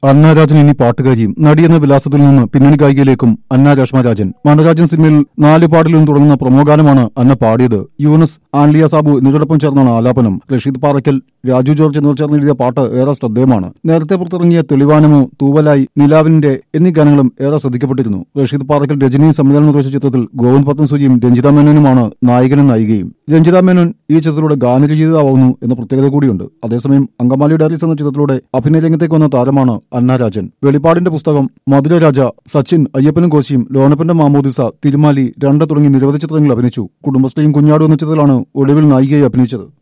അന്നാരാജൻ ഇനി പാട്ടുകാരിയും നടി എന്ന വിലാസത്തിൽ നിന്ന് പിന്നണി ഗായികയിലേക്കും അന്ന രശ്മരാജൻ മനോരാജൻ സിനിമയിൽ നാല് പാട്ടിൽ നിന്ന് തുടങ്ങുന്ന പ്രമോഗാനമാണ് അന്ന പാടിയത് യൂനസ് ആൻലിയ സാബു എന്നിവരോടൊപ്പം ചേർന്നാണ് ആലാപനം റഷീദ് പാറയ്ക്കൽ രാജു ജോർജ് എന്നിവർ ചേർന്ന് എഴുതിയ പാട്ട് ഏറെ ശ്രദ്ധേയമാണ് നേരത്തെ പുറത്തിറങ്ങിയ തെളിവാനമോ തൂവലായി നിലാവിന്റെ എന്നീ ഗാനങ്ങളും ഏറെ ശ്രദ്ധിക്കപ്പെട്ടിരുന്നു റഷീദ് പാറയ്ക്കൽ രജനിയും സംവിധാനം നിർവഹിച്ച ചിത്രത്തിൽ ഗോവിന്ദ് പത്മസൂരിയും രഞ്ജിത മേനോനുമാണ് നായകനും നായികയും രഞ്ജിത മേനോൻ ഈ ചിത്രത്തിലൂടെ ഗാനരചയിതാവുന്നു എന്ന പ്രത്യേകത കൂടിയുണ്ട് അതേസമയം അങ്കമാലി ഡയറീസ് എന്ന ചിത്രത്തിലൂടെ അഭിനയ രംഗത്തേക്ക് വന്ന താരമാണ് അന്നാരാജൻ വെളിപ്പാടിന്റെ പുസ്തകം മധുരരാജ സച്ചിൻ അയ്യപ്പനും കോശിയും ലോനപ്പന്റെ മാമോദിസ തിരുമാലി രണ്ട് തുടങ്ങി നിരവധി ചിത്രങ്ങളിൽ അഭിനയിച്ചു കുടുംബശ്രീയും കുഞ്ഞാടും എന്ന ചിത്രത്തിലാണ് ഒടുവിൽ നായികയായി അഭിനയിച്ചത്